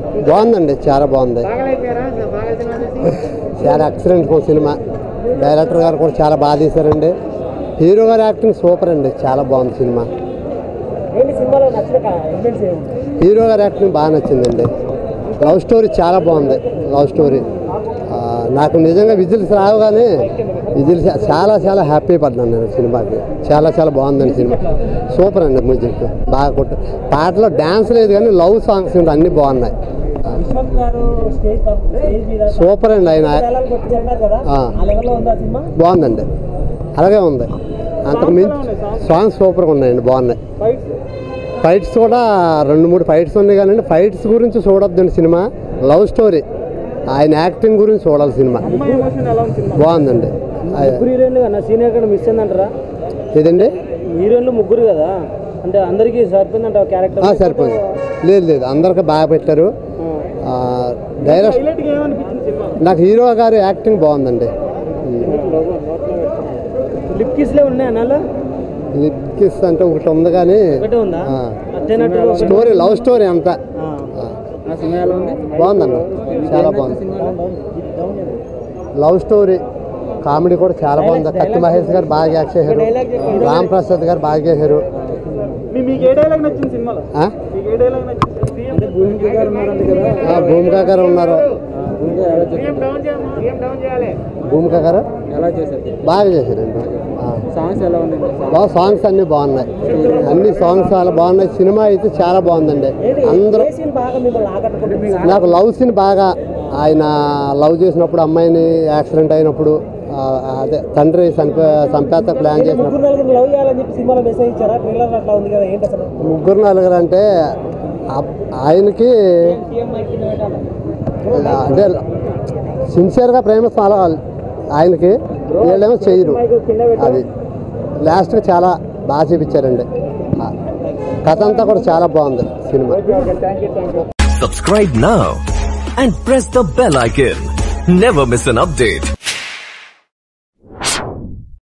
బాగుందండి చాలా బాగుంది బాగలైపోయారా బాగా సినిమా చూసి చాలా ఎక్సలెంట్ సినిమా డైరెక్టర్ గారు కూడా చాలా బాగా తీశారండి హీరో గారి యాక్టింగ్ సూపర్ అండి చాలా బాగుంది సినిమా ఏంటి సినిమాలో నచ్చిన ఎలిమెంట్స్ ఏమి హీరో గారి యాక్టింగ్ బాగా నచ్చిందండి లవ్ స్టోరీ చాలా బాగుంది లవ్ స్టోరీ ఆ, నాకు నిజంగా విజిల్స్ రావు కానీ విజిల్స్ చాలా చాలా హ్యాపీ పడ్డాను నేను సినిమాకి చాలా చాలా బాగుందండి సినిమా సూపర్ అండి మ్యూజిక్ బాగా కొట్టు పాటలో డ్యాన్స్ లేదు కానీ లవ్ సాంగ్స్ ఉంటాయి అన్నీ బాగున్నాయి విశ్వంత్ గారు స్టేజ్ స్టేజ్ మీద సూపర్ అండి ఆయన డైలాగ్ కొట్టి చెప్పారు కదా ఆ. ఆ లెవెల్లో ఉందా సినిమా బాగుందండి అలాగే ఉంది అంతకు మించి సాంగ్స్ సూపర్గా ఉన్నాయండి బాగున్నాయి ఫైట్స్ ఫైట్స్ కూడా రెండు మూడు ఫైట్స్ ఉన్నాయి కానీ ఫైట్స్ గురించి చూడొద్దండి సినిమా లవ్ స్టోరీ ఆయన యాక్టింగ్ గురించి చూడాలి సినిమా అమ్మాయి ఎమోషన్ ఎలా ఉంది సినిమా బాగుందండి ఆ- ముగ్గురు హీరోయిన్లు అన్న సీనియర్ కూడా మిస్ అయిందంటారా ఇదండి హీరోయిన్లు ముగ్గురు కదా అంటే అందరికీ సరిపోయిందంట క్యారెక్టర్ ఆ, సరిపోయింది లేదు లేదు అందరికి బాగా పెట్టారు ఆ, డైరెక్ట్ హైలైట్గా ఏమనిపించింది సినిమా నాకు హీరో గారి యాక్టింగ్ బాగుందండి లిప్ కిస్లే ఉన్నాయి అన్నాలో లిప్ కిస్ అంటే ఒకటి ఉంది కానీ ఒకటే ఉందా ఆ. అర్జెంట్ స్టోరీ లవ్ స్టోరీ అంతా ఆ, ఆ సినిమా ఎలా ఉంది బాగుందండి చాలా బాగుంది లవ్ స్టోరీ కామెడీ కూడా చాలా బాగుంది కత్తి మహేష్ గారు బాగా యాక్ట్ చేశారు రామ్ ప్రసాద్ గారు బాగా చేశారు మీకు ఏ డైలాగ్ నచ్చింది సినిమాలో ఆ? మీకు ఏ డైలాగ్ నచ్చింది అంటే భూమిక గారు ఉన్నారంట కదా ఆ, భూమిక గారు ఉన్నారు భూమిక గారు ఎలా చేశారు బాగా చేశారండి ఆ. సాంగ్స్ ఎలా ఉంది బాగా సాంగ్స్ అన్నీ బాగున్నాయి అన్ని సాంగ్స్ చాలా బాగున్నాయి సినిమా అయితే చాలా బాగుందండి అందరూ బాగా మిమ్మల్ని ఆకట్టుకుంటుంది నాకు లవ్ సీన్ బాగా ఆయన లవ్ చేసినప్పుడు అమ్మాయిని యాక్సిడెంట్ అయినప్పుడు ఆ, అదే తండ్రి చంపే చంపేత ప్లాన్ చేసినప్పుడు ముగ్గురు నలుగురు లవ్ చేయాలని చెప్పి సినిమాలో మెసేజ్ ఇచ్చారా ట్రైలర్ అట్లా ఉంది కదా ఏంటి అసలు ముగ్గురు నలుగురు అంటే ఆ- ఆయనకి అంటే సిన్సియర్గా ప్రేమిస్తాను ఆయనకి వీళ్ళేమో చేయరు అది లాస్ట్గా చాలా బాగా చూపించారండి ఆ, కథ అంతా కూడా చాలా బాగుంది సినిమా Subscribe now and press the bell icon. Never miss an update.